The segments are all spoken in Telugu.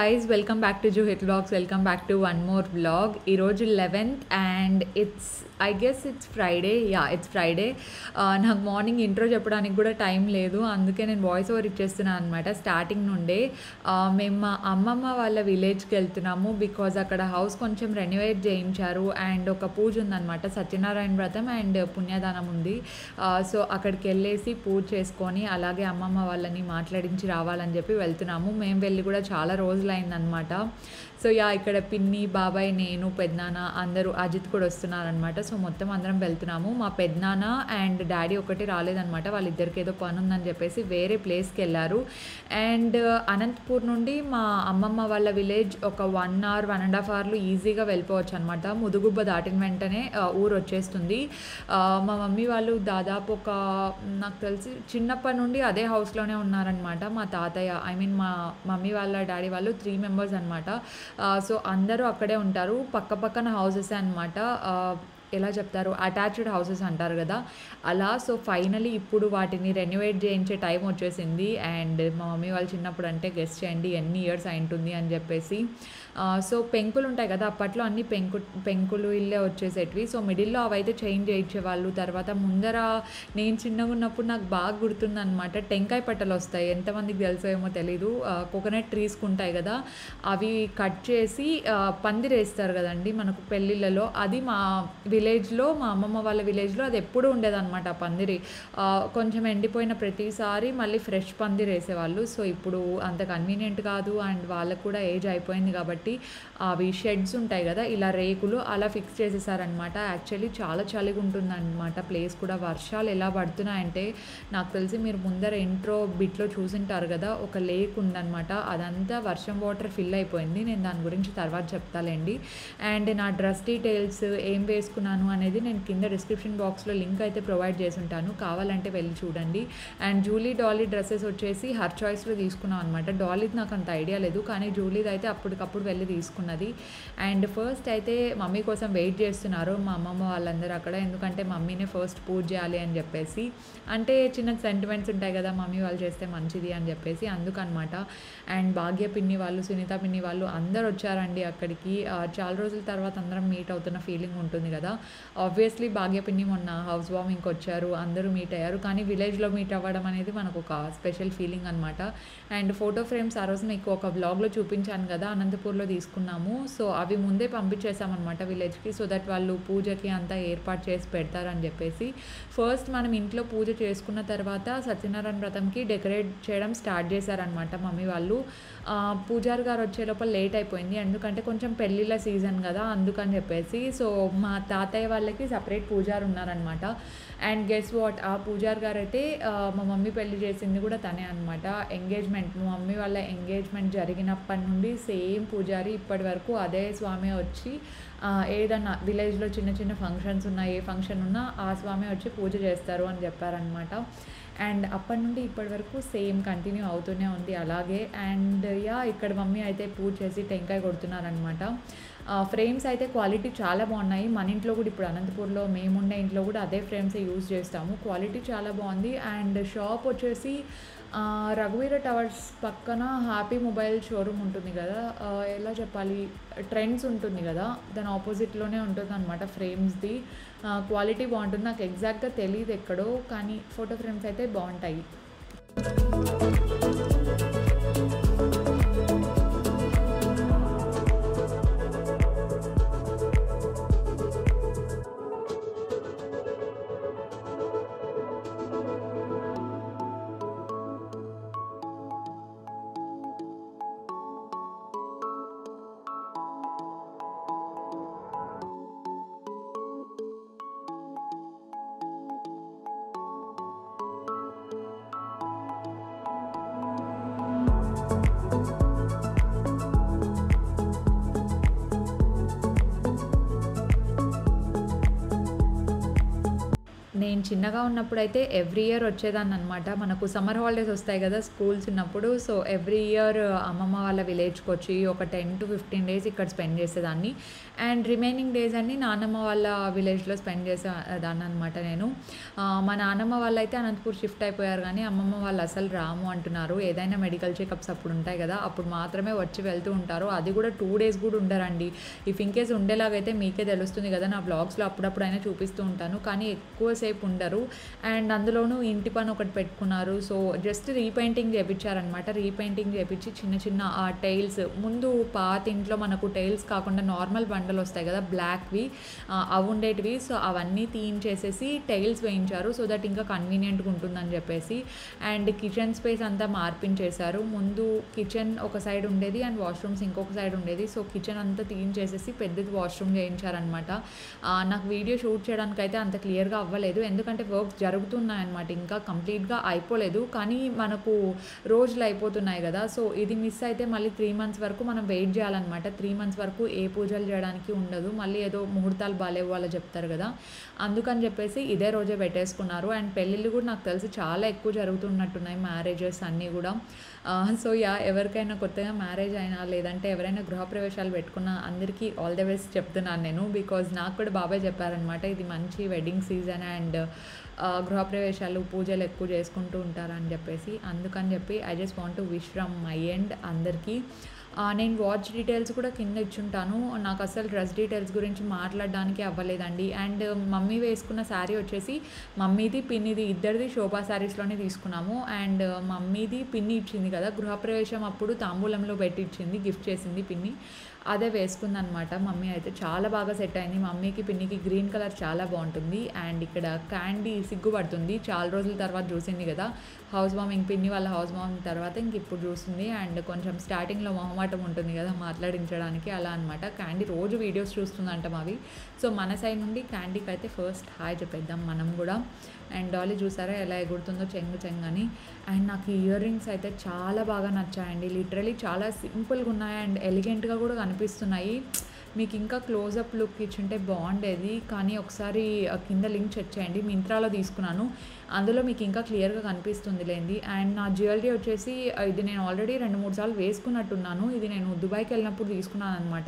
గైస్ వెల్కమ్ బ్యాక్ టు జూ హిట్ blogs welcome back to one more blog ఈరోజు eleventh and it's I guess it's Friday yeah it's Friday నాకు మార్నింగ్ ఇంట్రో చెప్పడానికి కూడా టైం లేదు అందుకే నేను వాయిస్ ఓవర్ ఇచ్చేస్తున్నాను అనమాట స్టార్టింగ్ నుండే Uh, మేము మా అమ్మమ్మ వాళ్ళ విలేజ్కి వెళ్తున్నాము బికాజ్ అక్కడ హౌస్ కొంచెం రెనోవేట్ చేయించారు అండ్ ఒక పూజ ఉందన్నమాట సత్యనారాయణ వ్రతం అండ్ పుణ్యదానం ఉంది సో అక్కడికి వెళ్ళేసి పూజ చేసుకొని అలాగే అమ్మమ్మ వాళ్ళని మాట్లాడించి రావాలని చెప్పి వెళ్తున్నాము మేము వెళ్ళి కూడా చాలా రోజులు అయిందనమాట సో యా ఇక్కడ పిన్ని బాబాయ్ నేను పెద్దనాన్న అందరూ అజిత్ కూడా వస్తున్నారనమాట సో మొత్తం అందరం వెళ్తున్నాము మా పెద్దనాన్న అండ్ డాడీ ఒకటి రాలేదనమాట వాళ్ళిద్దరికి ఏదో పని ఉందని చెప్పేసి వేరే ప్లేస్కి వెళ్ళారు అండ్ అనంతపూర్ నుండి మా అమ్మమ్మ వాళ్ళ విలేజ్ ఒక one hour one and half అవర్లో ఈజీగా వెళ్ళిపోవచ్చు అనమాట ముదుగుబ్బ దాటిన వెంటనే ఆ, ఊరు వచ్చేస్తుంది ఆ, మా మమ్మీ వాళ్ళు దాదాపు ఒక నాకు తెలిసి చిన్నప్పటి నుండి అదే హౌస్లోనే ఉన్నారనమాట మా తాతయ్య ఐ మీన్ మా మమ్మీ వాళ్ళ డాడీ వాళ్ళు త్రీ మెంబర్స్ అనమాట సో అందరూ అక్కడే ఉంటారు పక్క పక్కన హౌసెస్ అనమాట ఎలా చెప్తారు అటాచ్డ్ హౌసెస్ అంటారు కదా అలా సో ఫైనలీ ఇప్పుడు వాటిని రెనోవేట్ చేయించే టైం వచ్చేసింది అండ్ మా మమ్మీ వాళ్ళు చిన్నప్పుడు అంటే గెస్ట్ చేయండి ఎన్ని ఇయర్స్ అయింటుంది అని చెప్పేసి ఆ, సో పెంకులు ఉంటాయి కదా అప్పట్లో అన్ని పెంకు పెంకులు ఇల్లే వచ్చేసేటివి సో మిడిల్లో అవైతే చేంజ్ చేయించేవాళ్ళు తర్వాత ముందర నేను చిన్నగా ఉన్నప్పుడు నాకు బాగా గుర్తుందనమాట టెంకాయ పట్టలు వస్తాయి ఎంతమందికి తెలుసో ఏమో తెలీదు కోకోనట్ ట్రీస్ ఉంటాయి కదా అవి కట్ చేసి ఆ, పందిరేస్తారు కదండి మనకు పెళ్ళిళ్ళలో అది మా విలేజ్లో మా అమ్మమ్మ వాళ్ళ విలేజ్లో అది ఎప్పుడూ ఉండేదన్నమాట ఆ పందిరి ఆ, కొంచెం ఎండిపోయిన ప్రతిసారి మళ్ళీ ఫ్రెష్ పందిరి వేసేవాళ్ళు సో ఇప్పుడు అంత కన్వీనియంట్ కాదు అండ్ వాళ్ళకు కూడా ఏజ్ అయిపోయింది కాబట్టి అవి షెడ్స్ ఉంటాయి కదా ఇలా రేకులు అలా ఫిక్స్ చేసేసారనమాట యాక్చువల్లీ చాలా చలిగా ఉంటుందన్నమాట ప్లేస్ కూడా వర్షాలు ఎలా పడుతున్నాయంటే నాకు తెలిసి మీరు ముందర ఇంట్రో బిట్లో చూసింటారు కదా ఒక లేక్ ఉందన్నమాట అదంతా వర్షం వాటర్ ఫిల్ అయిపోయింది నేను దాని గురించి తర్వాత చెప్తాలేండి అండ్ నా డ్రెస్ డీటెయిల్స్ ఏం వేసుకున్నాను అనేది నేను కింద డిస్క్రిప్షన్ బాక్స్లో లింక్ అయితే ప్రొవైడ్ చేసి ఉంటాను కావాలంటే వెళ్ళి చూడండి అండ్ జూలీ డాలీ డ్రెస్సెస్ వచ్చేసి హర్ చాయిస్లో తీసుకున్నాం అనమాట డాలీది నాకు అంత ఐడియా లేదు కానీ జూలీది అయితే అప్పటికప్పుడు వెళ్ళి తీసుకున్నది అండ్ ఫస్ట్ అయితే మమ్మీ కోసం వెయిట్ చేస్తున్నారు మా అమ్మమ్మ వాళ్ళందరూ అక్కడ ఎందుకంటే మమ్మీనే ఫస్ట్ పూజ చేయాలి అని చెప్పేసి అంటే చిన్న సెంటిమెంట్స్ ఉంటాయి కదా మమ్మీ వాళ్ళు చేస్తే మంచిది అని చెప్పేసి అందుకనమాట అండ్ భాగ్య పిన్ని వాళ్ళు సునీత పిన్ని వాళ్ళు అందరు వచ్చారండి అక్కడికి ఆ, చాలా రోజుల తర్వాత అందరం మీట్ అవుతున్న ఫీలింగ్ ఉంటుంది కదా ఆబ్వియస్లీ భాగ్య పిన్ని మొన్న హౌస్ వార్మింగ్కి వచ్చారు అందరూ మీట్ అయ్యారు కానీ విలేజ్లో మీట్ అవ్వడం అనేది మనకు ఒక స్పెషల్ ఫీలింగ్ అనమాట అండ్ ఫోటో ఫ్రేమ్స్ ఆ రోజు మీకు ఒక బ్లాగ్లో చూపించాను కదా అనంతపూర్లో తీసుకున్నాము సో అవి ముందే పంపించేసామన్నమాట విలేజ్కి సో దట్ వాళ్ళు పూజకి అంతా ఏర్పాటు చేసి పెడతారని చెప్పేసి ఫస్ట్ మనం ఇంట్లో పూజ చేసుకున్న తర్వాత సత్యనారాయణ వ్రతంకి డెకరేట్ చేయడం స్టార్ట్ చేశారనమాట మమ్మీ వాళ్ళు ఆ, పూజారి గారు వచ్చే లోపల లేట్ అయిపోయింది ఎందుకంటే కొంచెం పెళ్ళిళ్ళ సీజన్ కదా అందుకని చెప్పేసి సో మా తాతయ్య వాళ్ళకి సపరేట్ పూజారి ఉన్నారనమాట అండ్ గెస్ వాట్ ఆ పూజారి గారు అయితే ఆ, మా మమ్మీ పెళ్లి చేసింది కూడా తనే అనమాట ఎంగేజ్మెంట్ మా మమ్మీ వాళ్ళ ఎంగేజ్మెంట్ జరిగినప్పటి నుండి సేమ్ పూజారి ఇప్పటి వరకు అదే స్వామి వచ్చి ఆ, ఏదన్నా విలేజ్లో చిన్న చిన్న ఫంక్షన్స్ ఉన్నా ఏ ఫంక్షన్ ఉన్నా ఆ స్వామి వచ్చి పూజ చేస్తారు అని చెప్పారనమాట అండ్ అప్పటి నుండి ఇప్పటి వరకు సేమ్ కంటిన్యూ అవుతూనే ఉంది అలాగే అండ్ యా ఇక్కడ మమ్మీ అయితే పూజ చేసి టెంకాయ కొడుతున్నారనమాట ఫ్రేమ్స్ అయితే క్వాలిటీ చాలా బాగున్నాయి మన ఇంట్లో కూడా ఇప్పుడు అనంతపూర్లో మేముండే ఇంట్లో కూడా అదే ఫ్రేమ్స్ యూజ్ చేస్తాము క్వాలిటీ చాలా బాగుంది అండ్ షాప్ వచ్చేసి ఆ, రఘువీర టవర్స్ పక్కన హ్యాపీ మొబైల్ షోరూమ్ ఉంటుంది కదా ఆ, ఎలా చెప్పాలి ట్రెండ్స్ ఉంటుంది కదా దాని ఆపోజిట్లోనే ఉంటుంది అనమాట ఫ్రేమ్స్ది క్వాలిటీ బాగుంటుంది నాకు ఎగ్జాక్ట్గా తెలియదు ఎక్కడో కానీ ఫోటో ఫ్రేమ్స్ అయితే బాగుంటాయి నేను చిన్నగా ఉన్నప్పుడైతే ఎవ్రీ ఇయర్ వచ్చేదాన్ని అనమాట మనకు సమ్మర్ హాలిడేస్ వస్తాయి కదా స్కూల్స్ ఉన్నప్పుడు సో ఎవ్రీ ఇయర్ అమ్మమ్మ వాళ్ళ విలేజ్కి వచ్చి ఒక టెన్ టు ఫిఫ్టీన్ డేస్ ఇక్కడ స్పెండ్ చేసేదాన్ని అండ్ రిమైనింగ్ డేస్ అన్ని నాన్నమ్మ వాళ్ళ విలేజ్లో స్పెండ్ చేసేదాన్ని అనమాట నేను ఆ, మా నాన్నమ్మ వాళ్ళు అయితే అనంతపూర్ షిఫ్ట్ అయిపోయారు కానీ అమ్మమ్మ వాళ్ళు అసలు రాము అంటున్నారు ఏదైనా మెడికల్ చెకప్స్ అప్పుడు ఉంటాయి కదా అప్పుడు మాత్రమే వచ్చి వెళ్తూ ఉంటారు అది కూడా టూ డేస్ కూడా ఉండరండి ఇఫ్ ఇన్ కేస్ ఉండేలాగైతే మీకే తెలుస్తుంది కదా నా బ్లాగ్స్లో అప్పుడప్పుడు అయినా చూపిస్తూ ఉంటాను కానీ ఎక్కువసేపు ఉండరు అండ్ అందులోనూ ఇంటి పని ఒకటి పెట్టుకున్నారు సో జస్ట్ రీపెయింటింగ్ చేయించారనమాట రీపెయింటింగ్ చేయించి చిన్న చిన్న ఆ టైల్స్ ముందు పాత ఇంట్లో మనకు టైల్స్ కాకుండా నార్మల్ బండలు వస్తాయి కదా బ్లాక్వి అవి ఉండేటివి సో అవన్నీ తీయించేసేసి టైల్స్ వేయించారు సో దట్ ఇంకా కన్వీనియంట్గా ఉంటుందని చెప్పేసి అండ్ కిచెన్ స్పేస్ అంతా మార్పించేశారు ముందు కిచెన్ ఒక సైడ్ ఉండేది అండ్ వాష్రూమ్స్ ఇంకొక సైడ్ ఉండేది సో కిచెన్ అంతా తీయించేసేసి పెద్దది వాష్రూమ్ చేయించారనమాట ఆ, నాకు వీడియో షూట్ చేయడానికి అయితే అంత క్లియర్గా అవ్వలేదు ఎందుకంటే వర్క్ జరుగుతున్నాయన్నమాట ఇంకా కంప్లీట్గా అయిపోలేదు కానీ మనకు రోజులు అయిపోతున్నాయి కదా సో ఇది మిస్ అయితే మళ్ళీ త్రీ మంత్స్ వరకు మనం వెయిట్ చేయాలన్నమాట త్రీ మంత్స్ వరకు ఏ పూజలు చేయడానికి ఉండదు మళ్ళీ ఏదో ముహూర్తాలు బాగాలేవు వాళ్ళు చెప్తారు కదా అందుకని చెప్పేసి ఇదే రోజే పెట్టేసుకున్నారు అండ్ పెళ్ళిళ్ళు కూడా నాకు తెలిసి చాలా ఎక్కువ జరుగుతున్నట్టున్నాయి మ్యారేజెస్ అన్నీ కూడా సో యా ఎవరికైనా కొత్తగా మ్యారేజ్ అయినా లేదంటే ఎవరైనా గృహప్రవేశాలు పెట్టుకున్నా అందరికీ ఆల్ ద బెస్ట్ చెప్తున్నాను నేను బికాజ్ నాకు కూడా బాబాయ్ చెప్పారనమాట ఇది మంచి వెడ్డింగ్ సీజన్ అండ్ గృహప్రవేశాలు పూజలు ఎక్కువ చేసుకుంటూ ఉంటారని చెప్పేసి అందుకని చెప్పి I just want to wish from my end అందరికీ ఆ, నేను వాచ్ డీటెయిల్స్ కూడా కింద ఇచ్చుంటాను నాకు అసలు డ్రెస్ డీటెయిల్స్ గురించి మాట్లాడడానికి అవ్వలేదండి అండ్ మమ్మీ వేసుకున్న శారీ వచ్చేసి మమ్మీది పిన్నిది ఇద్దరిది శోభా శారీస్లోనే తీసుకున్నాము అండ్ మమ్మీది పిన్ని ఇచ్చింది కదా గృహప్రవేశం అప్పుడు తాంబూలంలో పెట్టి ఇచ్చింది గిఫ్ట్ చేసింది పిన్ని అదే వేసుకుందనమాట మమ్మీ అయితే చాలా బాగా సెట్ అయింది మమ్మీకి పిన్నికి గ్రీన్ కలర్ చాలా బాగుంటుంది అండ్ ఇక్కడ క్యాండీ సిగ్గుపడుతుంది చాలా రోజుల తర్వాత చూసింది కదా హౌస్ వామింగ్ పిన్ని వాళ్ళ హౌస్ వామింగ్ తర్వాత ఇంక ఇప్పుడు చూస్తుంది అండ్ కొంచెం స్టార్టింగ్లో మొహమాటం ఉంటుంది కదా మాట్లాడించడానికి అలా అనమాట క్యాండీ రోజు వీడియోస్ చూస్తుందంట అవి సో మన సైడ్ నుండి క్యాండీకి అయితే ఫస్ట్ హాయ్ చెప్పేద్దాం మనం కూడా అండ్ డాలీ చూసారా ఎలా ఎగురుతుందో చెంగు చెంగు అని అండ్ నాకు ఇయర్ రింగ్స్ అయితే చాలా బాగా నచ్చాయండి లిటరలీ చాలా సింపుల్గా ఉన్నాయి అండ్ ఎలిగెంట్గా కూడా కనిపిస్తున్నాయి మీకు ఇంకా క్లోజప్ లుక్ ఇచ్చుంటే బాగుండేది కానీ ఒకసారి ఆ కింద లింక్ చెక్ చేయండి మింత్రాలో తీసుకున్నాను అందులో మీకు ఇంకా క్లియర్గా కనిపిస్తుంది లేండి అండ్ నా జ్యువెలరీ వచ్చేసి ఆ, ఇది నేను ఆల్రెడీ రెండు మూడు సార్లు వేసుకున్నట్టున్నాను ఇది నేను దుబాయ్కి వెళ్ళినప్పుడు తీసుకున్నాను అనమాట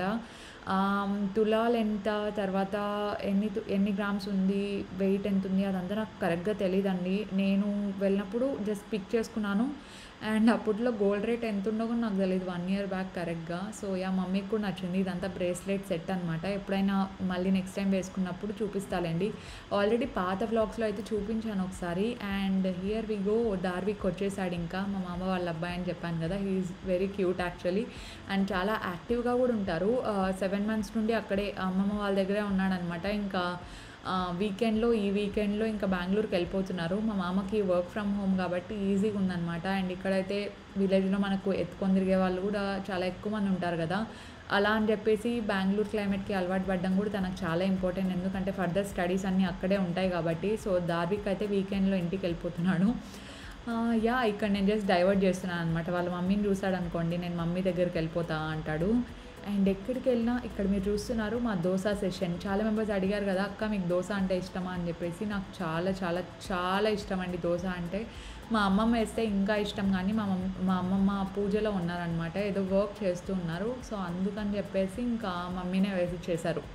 తులాలు ఎంత తర్వాత ఎన్ని తు- ఎన్ని గ్రామ్స్ ఉంది వెయిట్ ఎంత ఉంది అదంతా నాకు కరెక్ట్గా తెలియదండి నేను వెళ్ళినప్పుడు జస్ట్ పిక్ చేసుకున్నాను అండ్ అప్పట్లో గోల్డ్ రేట్ ఎంత ఉందో కూడా నాకు తెలియదు వన్ ఇయర్ బ్యాక్ కరెక్ట్గా సో యా మమ్మీకి కూడా నచ్చింది ఇదంతా బ్రేస్లెట్ సెట్ అనమాట ఎప్పుడైనా మళ్ళీ నెక్స్ట్ టైం వేసుకున్నప్పుడు చూపిస్తాలేండి ఆల్రెడీ పాత వ్లాగ్స్లో అయితే చూపించాను ఒకసారి and here we go Darvik వచ్చేసాడు ఇంకా మా మామ వాళ్ళ అబ్బాయి అని చెప్పాను కదా he's very cute actually and చాలా యాక్టివ్గా కూడా ఉంటారు సెవెన్ మంత్స్ నుండి అక్కడే అమ్మమ్మ వాళ్ళ దగ్గరే ఉన్నాడనమాట ఇంకా వీకెండ్లో ఈ వీకెండ్లో ఇంకా బెంగళూరుకి వెళ్ళిపోతున్నారు మా మామకి వర్క్ ఫ్రమ్ హోమ్ కాబట్టి ఈజీగా ఉందన్నమాట అండ్ ఇక్కడైతే విలేజ్లో మనకు ఎత్తుకొని తిరిగే వాళ్ళు కూడా చాలా ఎక్కువ మంది ఉంటారు కదా అలా అని చెప్పేసి బెంగళూరు క్లైమేట్కి అలవాటు పడడం కూడా తనకు చాలా ఇంపార్టెంట్ ఎందుకంటే ఫర్దర్ స్టడీస్ అన్నీ అక్కడే ఉంటాయి కాబట్టి సో దార్విక్ అయితే వీకెండ్లో ఇంటికి వెళ్ళిపోతున్నాడు ఆ, యా ఇక్కడ నేను జస్ట్ డైవర్ట్ చేస్తున్నాను అనమాట వాళ్ళ మమ్మీని చూసాడు అనుకోండి నేను మమ్మీ దగ్గరికి వెళ్ళిపోతా అంటాడు అండ్ ఎక్కడికి వెళ్ళినా ఇక్కడ మీరు చూస్తున్నారు మా దోశ సెషన్ చాలా మెంబర్స్ అడిగారు కదా అక్క మీకు దోశ అంటే ఇష్టమా అని చెప్పేసి నాకు చాలా చాలా చాలా ఇష్టం అండి దోశ అంటే మా అమ్మమ్మ వేస్తే ఇంకా ఇష్టం కానీ మా మమ్ మా అమ్మమ్మ పూజలో ఉన్నారనమాట ఏదో వర్క్ చేస్తూ ఉన్నారు సో అందుకని చెప్పేసి ఇంకా మమ్మీనే వేసి చేశారు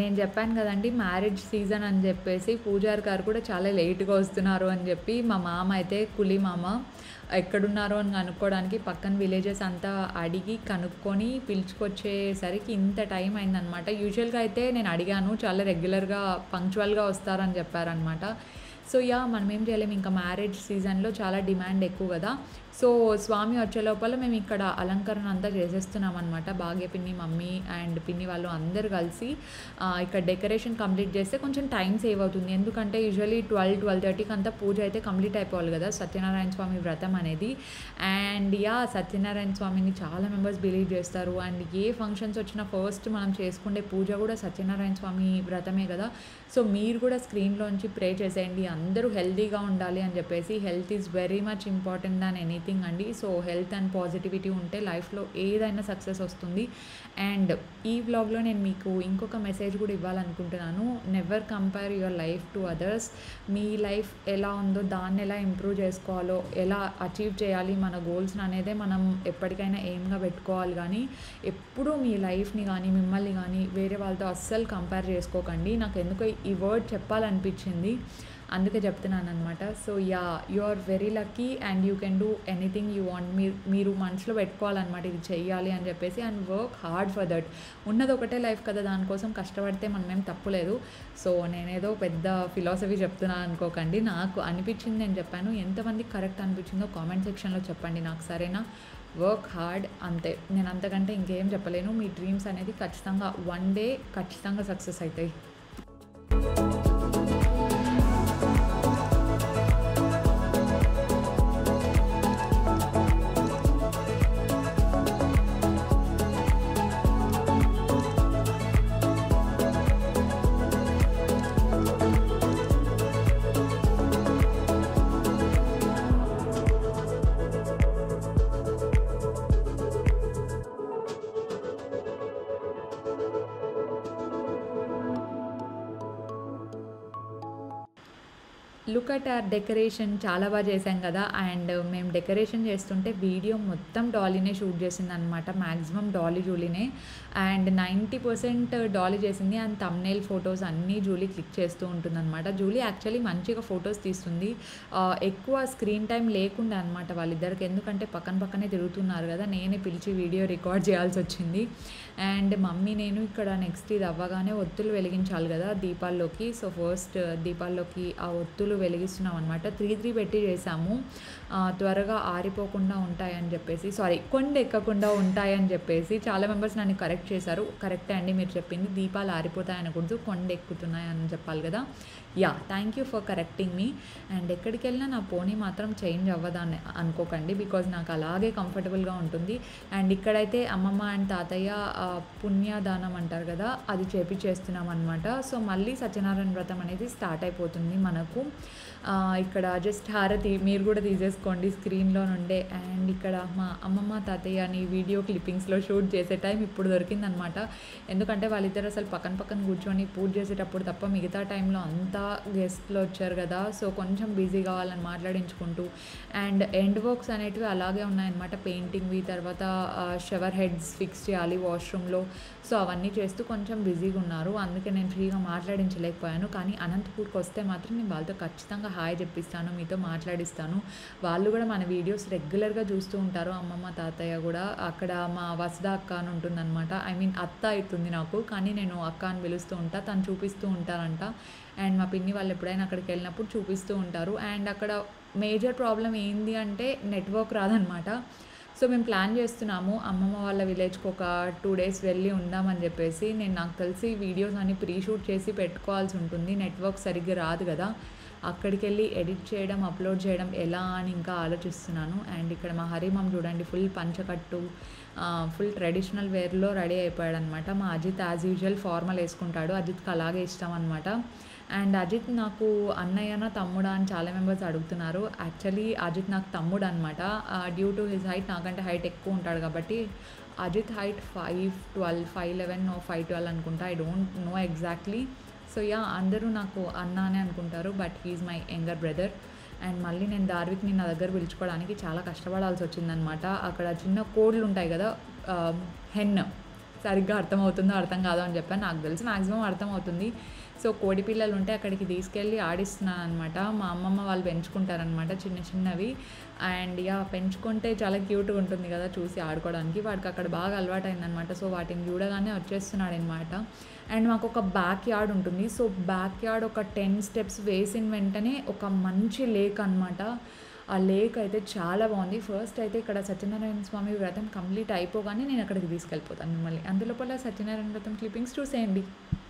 నేను చెప్పాను కదండీ మ్యారేజ్ సీజన్ అని చెప్పేసి పూజారి గారు కూడా చాలా లేట్‌గా వస్తున్నారు అని చెప్పి మా మామ అయితే కులి మామ ఎక్కడున్నారో అని కనుక్కోవడానికి పక్కన విలేజెస్ అంతా అడిగి కనుక్కొని పిలుచుకొచ్చేసరికి ఇంత టైం అయిందనమాట. యూజువల్‌గా అయితే నేను అడిగాను చాలా రెగ్యులర్‌గా పంక్చువల్‌గా వస్తారని చెప్పారనమాట. So yeah! మనం ఏం చేయలేం ఇంకా మ్యారేజ్ సీజన్‌లో చాలా డిమాండ్ ఎక్కువ కదా! సో స్వామి వచ్చే లోపల మేము ఇక్కడ అలంకరణ అంతా చేసేస్తున్నామనమాట. భాగ్య పిన్ని, మమ్మీ అండ్ పిన్ని వాళ్ళు అందరూ కలిసి ఆహ్, ఇక్కడ డెకరేషన్ కంప్లీట్ చేస్తే కొంచెం టైం సేవ్ అవుతుంది. ఎందుకంటే యూజువల్లీ 12, 12:30కి అంతా పూజ అయితే కంప్లీట్ అయిపోవాలి కదా! సత్యనారాయణ స్వామి వ్రతం అనేది. And yeah! సత్యనారాయణ స్వామిని చాలా మెంబర్స్ బిలీవ్ చేస్తారు. అండ్ ఏ ఫంక్షన్స్ వచ్చినా ఫస్ట్ మనం చేసుకునే పూజ కూడా సత్యనారాయణ స్వామి వ్రతమే కదా! సో మీరు కూడా స్క్రీన్‌లోంచి ప్రే చేసేయండి. అందరూ హెల్తీగా ఉండాలి అని చెప్పేసి health is very much important than anything అండి. సో హెల్త్ అండ్ పాజిటివిటీ ఉంటే లైఫ్‌లో ఏదైనా సక్సెస్ వస్తుంది. అండ్ ఈ వ్లాగ్‌లో నేను మీకు ఇంకొక మెసేజ్ కూడా ఇవ్వాలనుకుంటున్నాను. Never compare your life to others. మీ లైఫ్ ఎలా ఉందో దాన్ని ఎలా ఇంప్రూవ్ చేసుకోవాలో, ఎలా అచీవ్ చేయాలి మన గోల్స్‌ని అనేదే మనం ఎప్పటికైనా ఎయిమ్‌గా పెట్టుకోవాలి గానీ, ఎప్పుడూ మీ లైఫ్‌ని గానీ, మిమ్మల్ని గానీ వేరే వాళ్ళతో అస్సలు కంపేర్ చేసుకోకండి. నాకెందుకో ఈ వర్డ్ చెప్పాలనిపించింది. అందుకే చెప్తున్నాననమాట. So yeah! You are very lucky and you can do anything you want. మీరు మీరు మనసులో పెట్టుకోవాలనమాట ఇది చెయ్యాలి అని చెప్పేసి and work hard for that. ఉన్నది ఒకటే లైఫ్ కదా! దానికోసం కష్టపడితే మనమేం తప్పులేదు. సో నేనేదో పెద్ద ఫిలాసఫీ చెప్తున్నాను అనుకోకండి. నాకు అనిపించింది నేను చెప్పాను. ఎంతమందికి కరెక్ట్ అనిపించిందో కామెంట్ సెక్షన్‌లో చెప్పండి నాకు సరేనా? వర్క్ హార్డ్ అంతే. నేను అంతకంటే ఇంకేం చెప్పలేను. మీ డ్రీమ్స్ అనేది ఖచ్చితంగా వన్ డే ఖచ్చితంగా సక్సెస్ అయితాయి. లుక్ అట్ అవర్ డెకరేషన్ చాలా బాగా చేశాం కదా! అండ్ మేము డెకరేషన్ చేస్తుంటే వీడియో మొత్తం డాలీనే షూట్ చేసిందనమాట. మాక్సిమం డాలీ జూలీనే. అండ్ 90% డాలీ చేసింది. అండ్ థంబ్‌నెయిల్ ఫోటోస్ అన్నీ జూలీ క్లిక్ చేస్తూ ఉంటుందనమాట. జూలీ యాక్చువల్లీ మంచిగా ఫోటోస్ తీస్తుంది. ఆహ్, ఎక్కువ స్క్రీన్ టైమ్ లేకుండే అనమాట వాళ్ళిద్దరికి. ఎందుకంటే పక్కన పక్కనే తిరుగుతున్నారు కదా! నేనే పిలిచి వీడియో రికార్డ్ చేయాల్సొచ్చింది. అండ్ మమ్మీ నేను ఇక్కడ నెక్స్ట్ ఇది అవ్వగానే ఒత్తులు వెలిగించాలి కదా! దీపాల్లోకి. సో ఫస్ట్ దీపాల్లోకి ఆ ఒత్తులు వెలిగిస్తున్నాం అనమాట. 3, 3 పెట్టి చేశాము. ఆహ్, త్వరగా ఆరిపోకుండా ఉంటాయని చెప్పేసి సారీ కొండెక్కకుండా ఉంటాయని చెప్పేసి చాలా మెంబర్స్ నన్ను కరెక్ట్ చేశారు. కరెక్టే అండి మీరు చెప్పింది. దీపాలు ఆరిపోతాయి అనకూడదు. కొండెక్కుతున్నాయి అని చెప్పాలి కదా! Yeah! Thank you for correcting me. And ఎక్కడికెళ్ళినా నా పోనీ మాత్రం చేంజ్ అవ్వదని అనుకోకండి. బికాజ్ నాకు అలాగే కంఫర్టబుల్‌గా ఉంటుంది. అండ్ ఇక్కడైతే అమ్మమ్మ అండ్ తాతయ్య ఆహ్, పుణ్యదానం అంటారు కదా! అది చేపిచ్చేస్తున్నాం అనమాట. సో మళ్ళీ సత్యనారాయణ వ్రతం అనేది స్టార్ట్ అయిపోతుంది మనకు. ఆహ్, ఇక్కడ జస్ట్ హారతి మీరు కూడా తీసేసుకోండి స్క్రీన్‌లో నుండే. అండ్ ఇక్కడ మా అమ్మమ్మ, తాతయ్యని వీడియో క్లిప్పింగ్స్‌లో షూట్ చేసే టైం ఇప్పుడు దొరికిందనమాట. ఎందుకంటే వాళ్ళిద్దరు అసలు పక్కన పక్కన కూర్చొని పూజ చేసేటప్పుడు తప్ప మిగతా టైంలో అంతా గెస్ట్‌లు వచ్చారు కదా! సో కొంచెం బిజీగా వాళ్ళని మాట్లాడించుకుంటూ అండ్ ఎండ్ వర్క్స్ అనేటివి అలాగే ఉన్నాయన్నమాట. పెయింటింగ్‌వి తర్వాత ఆహ్, షవర్ హెడ్స్ ఫిక్స్ చేయాలి వాష్‌రూమ్‌లో. సో అవన్నీ చేస్తూ కొంచెం బిజీగా ఉన్నారు. అందుకే నేను ఫ్రీగా మాట్లాడించలేకపోయాను. కానీ అనంతపూర్‌కి వస్తే మాత్రం నేను వాళ్ళతో ఖచ్చితంగా హాయ్ చెప్పిస్తాను. మీతో మాట్లాడిస్తాను. వాళ్ళు కూడా మన వీడియోస్ రెగ్యులర్‌గా చూస్తూ ఉంటారు. అమ్మమ్మ, తాతయ్య కూడా. అక్కడ మా వసుధ అక్క అని ఉంటుందనమాట. ఐ మీన్ అత్త అయితుంది నాకు. కానీ నేను అక్క అని పిలుస్తూ ఉంటా. తను చూపిస్తూ ఉంటారంట. అండ్ మా పిన్ని వాళ్ళు ఎప్పుడైనా అక్కడికి వెళ్ళినప్పుడు చూపిస్తూ ఉంటారు. అండ్ అక్కడ మేజర్ ప్రాబ్లమ్ ఏంది అంటే నెట్వర్క్ రాదనమాట. సో మేము ప్లాన్ చేస్తున్నాము. అమ్మమ్మ వాళ్ళ విలేజ్‌కి ఒక 2 డేస్ వెళ్ళి ఉందామని చెప్పేసి. నేను నాకు తెలిసి వీడియోస్ అన్నీ ప్రీ షూట్ చేసి పెట్టుకోవాల్సి ఉంటుంది. నెట్వర్క్ సరిగ్గా రాదు కదా! అక్కడికెళ్ళి ఎడిట్ చేయడం, అప్లోడ్ చేయడం ఎలా అని ఇంకా ఆలోచిస్తున్నాను. అండ్ ఇక్కడ మా హరిమామ చూడండి ఫుల్ పంచకట్టు ఆహ్, ఫుల్ ట్రెడిషనల్ వేర్‌లో రెడీ అయిపోయాడనమాట. మా అజిత్ యాజ్ యూజువల్ ఫార్మల్ ఏసుకుంటాడు. అజిత్‌కి అలాగే ఇష్టం అనమాట. అండ్ అజిత్ నాకు అన్నయ్యనా? తమ్ముడా? అని చాలా మెంబర్స్ అడుగుతున్నారు. యాక్చువల్లీ అజిత్ నాకు తమ్ముడనమాట. Ah, due to his height నాకంటే హైట్ ఎక్కువ ఉంటాడు కాబట్టి అజిత్ హైట్ 5'12", 5'11 5'12 అనుకుంటా. I don't know exactly. So yeah! అందరూ నాకు అన్న అనే అనుకుంటారు. But he is my younger brother. And మళ్ళీ నేను దార్విక్‌ని నా దగ్గర పిలుచుకోవడానికి చాలా కష్టపడాల్సి వచ్చిందనమాట. అక్కడ చిన్న కోడ్లు ఉంటాయి కదా! ఆహ్, హెన్ సరిగ్గా అర్థమవుతుందో అర్థం కాదో అని చెప్పాను నాకు తెలిసి మ్యాక్సిమం అర్థమవుతుంది సో కోడి పిల్లలు ఉంటే అక్కడికి తీసుకెళ్ళి ఆడిస్తున్నాను అనమాట మా అమ్మమ్మ వాళ్ళు పెంచుకుంటారనమాట చిన్న చిన్నవి అండ్ యా పెంచుకుంటే చాలా క్యూట్గా ఉంటుంది కదా చూసి ఆడుకోవడానికి వాడికి అక్కడ బాగా అలవాటైందనమాట సో వాటిని చూడగానే వచ్చేస్తున్నాడు అనమాట అండ్ మాకు ఒక బ్యాక్ యార్డ్ ఉంటుంది సో బ్యాక్ యార్డ్ ఒక టెన్ స్టెప్స్ వేసిన వెంటనే ఒక మంచి లేక్ అనమాట ఆ లేక్ అయితే చాలా బాగుంది ఫస్ట్ అయితే ఇక్కడ సత్యనారాయణ స్వామి వ్రతం కంప్లీట్ అయిపోగానే నేను అక్కడికి తీసుకెళ్ళిపోతాను మిమ్మల్ని అందులోపల సత్యనారాయణ వ్రతం క్లిప్పింగ్స్ చూసేయండి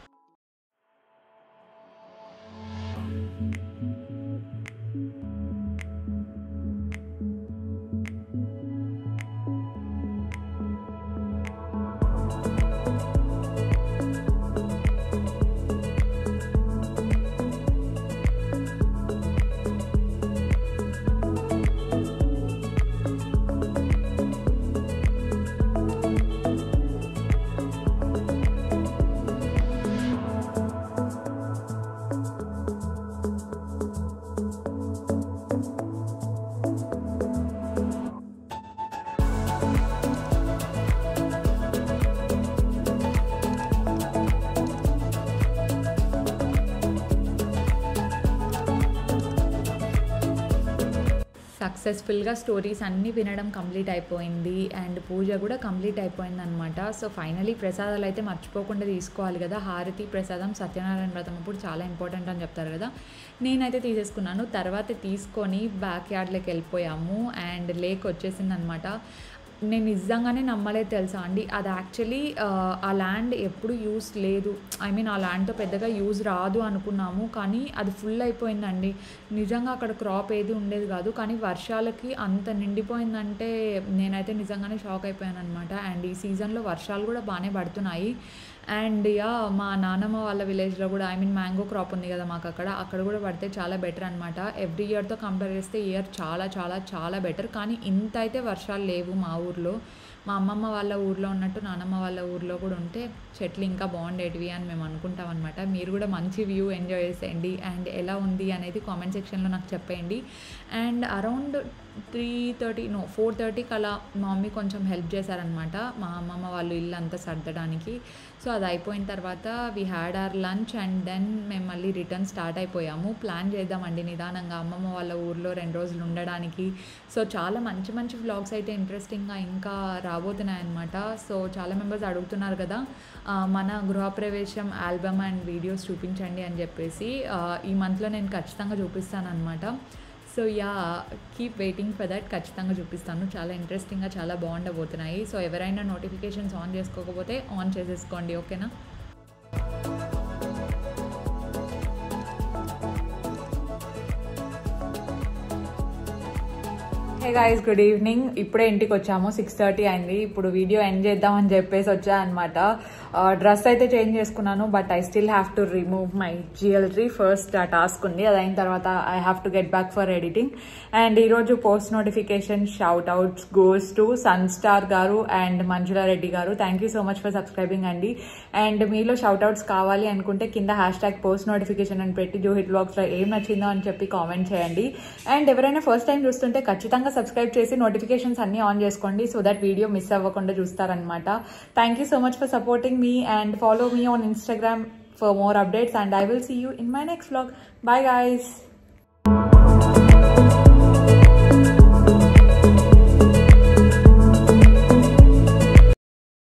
సక్సెస్ఫుల్గా స్టోరీస్ అన్నీ వినడం కంప్లీట్ అయిపోయింది అండ్ పూజ కూడా కంప్లీట్ అయిపోయింది అనమాట సో ఫైనలీ ప్రసాదాలు అయితే మర్చిపోకుండా తీసుకోవాలి కదా హారతి ప్రసాదం సత్యనారాయణ వ్రతం అప్పుడు చాలా ఇంపార్టెంట్ అని చెప్తారు కదా నేనైతే తీసేసుకున్నాను తర్వాత తీసుకొని బ్యాక్ యార్డ్లోకి వెళ్ళిపోయాము అండ్ లేక్ వచ్చేసింది అనమాట నేను నిజంగానే నమ్మలేదు తెలుసా అండి అది యాక్చువల్లీ ఆ ల్యాండ్ ఎప్పుడు యూస్ లేదు ఐ మీన్ ఆ ల్యాండ్తో పెద్దగా యూజ్ రాదు అనుకున్నాము కానీ అది ఫుల్ అయిపోయిందండి నిజంగా అక్కడ క్రాప్ ఏది ఉండేది కాదు కానీ వర్షాలకి అంత నిండిపోయిందంటే నేనైతే నిజంగానే షాక్ అయిపోయాను అనమాట అండ్ ఈ సీజన్లో వర్షాలు కూడా బాగానే పడుతున్నాయి అండ్ యా మా నాన్నమ్మ వాళ్ళ విలేజ్లో కూడా ఐ మీన్ మ్యాంగో క్రాప్ ఉంది కదా మాకు అక్కడ అక్కడ కూడా పడితే చాలా బెటర్ అనమాట ఎవ్రీ ఇయర్తో కంపేర్ చేస్తే ఇయర్ చాలా చాలా చాలా బెటర్ కానీ ఇంత అయితే వర్షాలు లేవు మా ఊర్లో మా అమ్మమ్మ వాళ్ళ ఊర్లో ఉన్నట్టు నానమ్మ వాళ్ళ ఊర్లో కూడా ఉంటే చెట్లు ఇంకా బాగుండేటివి అని మేము అనుకుంటాం అనమాట మీరు కూడా మంచి వ్యూ ఎంజాయ్ చేసేయండి అండ్ ఎలా ఉంది అనేది కామెంట్ సెక్షన్లో నాకు చెప్పేయండి and around three thirty no four థర్టీకి అలా మా మమ్మీ కొంచెం హెల్ప్ చేశారనమాట మా అమ్మమ్మ వాళ్ళు ఇల్లు అంతా సర్దడానికి సో అది అయిపోయిన తర్వాత we had our lunch and then మేము మళ్ళీ రిటర్న్ స్టార్ట్ అయిపోయాము ప్లాన్ చేద్దామండి నిదానంగా అమ్మమ్మ వాళ్ళ ఊర్లో రెండు రోజులు ఉండడానికి సో చాలా మంచి మంచి వ్లాగ్స్ అయితే ఇంట్రెస్టింగ్గా ఇంకా రాబోతున్నాయి అనమాట సో చాలా మెంబర్స్ అడుగుతున్నారు కదా ఆ, మన గృహప్రవేశం ఆల్బమ్ అండ్ వీడియోస్ చూపించండి అని చెప్పేసి ఆ, ఈ మంత్లో నేను ఖచ్చితంగా చూపిస్తాను అనమాట so yeah keep waiting for that ఖచ్చితంగా చూపిస్తాను చాలా ఇంట్రెస్టింగ్గా చాలా బాగుండబోతున్నాయి సో ఎవరైనా నోటిఫికేషన్స్ ఆన్ చేసుకోకపోతే ఆన్ చేసేసుకోండి ఓకేనా హే గాయస్ గుడ్ ఈవినింగ్ ఇప్పుడే ఇంటికి వచ్చాము సిక్స్ థర్టీ అయింది ఇప్పుడు వీడియో ఎండ్ చేద్దామని చెప్పేసి వచ్చా అనమాట డ్రెస్ అయితే చేంజ్ చేసుకున్నాను but I still have to remove my jewellery first ఆ టాస్క్ ఉంది అది అయిన తర్వాత I have to get back for editing and ఈరోజు post notification shout outs goes to sun star గారు అండ్ మంజులా రెడ్డి గారు thank you so much for subscribing అండి అండ్ మీలో షౌట్ అవుట్స్ కావాలి అనుకుంటే కింద హ్యాష్ ట్యాగ్ పోస్ట్ నోటిఫికేషన్ అని పెట్టి జో హిట్ బ్లాగ్స్లో ఏం నచ్చిందో అని చెప్పి కామెంట్ చేయండి అండ్ ఎవరైనా ఫస్ట్ టైం చూస్తుంటే ఖచ్చితంగా సబ్స్క్రైబ్ చేసి నోటిఫికేషన్స్ అన్ని ఆన్ చేసుకోండి సో దట్ వీడియో మిస్ అవ్వకుండా చూస్తారనమాట thank you so much for supporting me and follow me on Instagram for more updates and I will see you in my next blog bye guys